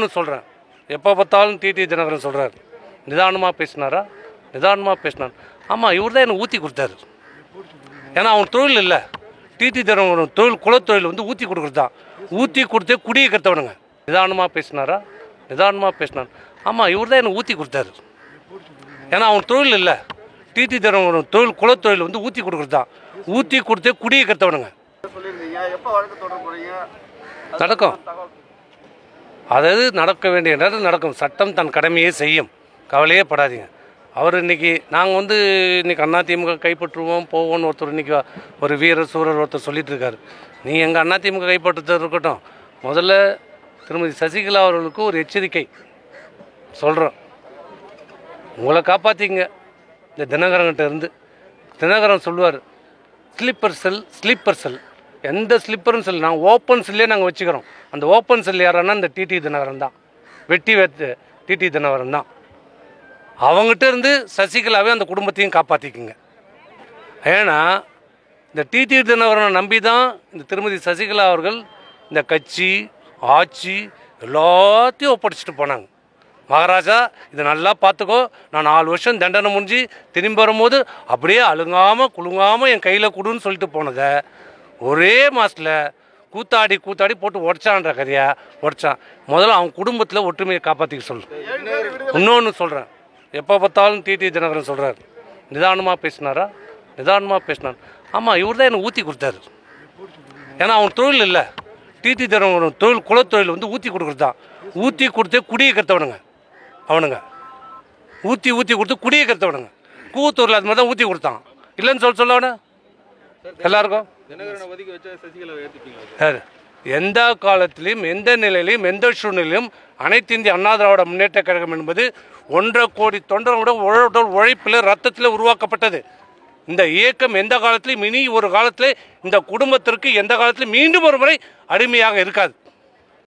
இன்னொன்று சொல்கிறேன் எப்போ பார்த்தாலும் டிடி தினகரன் சொல்கிறார் நிதானமாக பேசினாரா நிதானமாக பேசினார் ஆமாம் இவர் தான் எனக்கு ஊற்றி கொடுத்தாரு ஏன்னா அவன் தொழில் இல்லை டிடி தினகரன் தொழில் குலத்தொழில் வந்து ஊற்றி கொடுக்குறது தான் ஊற்றி கொடுத்தே குடியை கற்றவனுங்க நிதானமாக பேசினாரா நிதானமாக பேசினார் ஆமாம் இவர் தான் எனக்கு ஊற்றி கொடுத்தாரு ஏன்னா அவன் தொழில் இல்லை டிடி தினகரன் தொழில் குலத்தொழில் வந்து ஊற்றி கொடுக்குறது தான் ஊற்றி கொடுத்தே குடியை கற்றவனுங்க சொல்லியிருந்தீங்க எப்போ வழக்கு தொடர போறீங்க நடக்கும் அதாவது நடக்க வேண்டிய நேரத்தில் நடக்கும் சட்டம் தன் கடமையை செய்யும் கவலையே படாதீங்க அவர் இன்னைக்கு நாங்கள் வந்து இன்னைக்கு அதிமுக கைப்பற்றுவோம் போவோம்னு ஒருத்தர் இன்னைக்கு ஒரு வீரர் சூரர் ஒருத்தர் சொல்லிட்டு இருக்காரு நீ எங்கள் அதிமுக கைப்பற்றுறது இருக்கட்டும் முதல்ல திருமதி சசிகலா அவர்களுக்கு ஒரு எச்சரிக்கை சொல்கிறோம் உங்களை காப்பாற்றிங்க இந்த தினகரன்கிட்ட இருந்து தினகரன் சொல்லுவார் ஸ்லீப்பர் செல் ஸ்லீப்பர் செல் எந்த ஸ்லிப்பரும் செல் நாங்கள் ஓப்பன் செல்லே நாங்கள் வச்சுக்கிறோம் அந்த ஓப்பன் செல் யாருன்னா இந்த டிடி தினகரன் தான் வெட்டி வைத்து டிடி தினகரன் தான் அவங்ககிட்ட இருந்து சசிகலாவே அந்த குடும்பத்தையும் காப்பாற்றிக்குங்க ஏன்னா இந்த டிடி தினகரனை நம்பி தான் இந்த திருமதி சசிகலா அவர்கள் இந்த கட்சி ஆட்சி எல்லாத்தையும் ஒப்படைச்சிட்டு போனாங்க மகாராஜா இதை நல்லா பார்த்துக்கோ நான் நாலு வருஷம் தண்டனை முடிஞ்சு திரும்பி வரும்போது அப்படியே அழுங்காமல் குலுங்காமல் என் கையில் கொடுன்னு சொல்லிட்டு போனதை ஒரே மாதத்தில் கூத்தாடி கூத்தாடி போட்டு உடச்சான்ற கதையா உடச்சான் முதல்ல அவன் குடும்பத்தில் ஒற்றுமையை காப்பாற்றிக்க சொல்லு இன்னொன்று சொல்கிறேன் எப்போ பார்த்தாலும் டிடி தினகரன் சொல்கிறார் நிதானமாக பேசினாரா நிதானமாக பேசினார் ஆமாம் இவர் தான் எனக்கு ஊற்றி கொடுத்தாரு ஏன்னா அவன் தொழில் இல்லை டிடி தினகரன் தொழில் குலத்தொழில் வந்து ஊற்றி கொடுக்குறது தான் ஊற்றி கொடுத்தே குடியை கற்றவனுங்க அவனுங்க ஊற்றி ஊற்றி கொடுத்து குடியை கற்றவனுங்க கூத்தூரில் அது மாதிரி தான் ஊற்றி கொடுத்தான் இல்லைன்னு சொல்ல சொல்லவன எல்லாருக்கும் தினகரனை ஒதுக்கி வச்சா சசிகலா ஏற்றுப்பீங்களா சார் எந்த காலத்திலும் எந்த நிலையிலும் எந்த சூழ்நிலையிலும் அனைத்து இந்திய அண்ணா திராவிட முன்னேற்ற கழகம் என்பது ஒன்றரை கோடி தொண்டர்களோட உழ- உழைப்பில் ரத்தத்தில் உருவாக்கப்பட்டது இந்த இயக்கம் எந்த காலத்திலும் இனி ஒரு காலத்தில் இந்த குடும்பத்திற்கு எந்த காலத்திலும் மீண்டும் ஒரு முறை அடிமையாக இருக்காது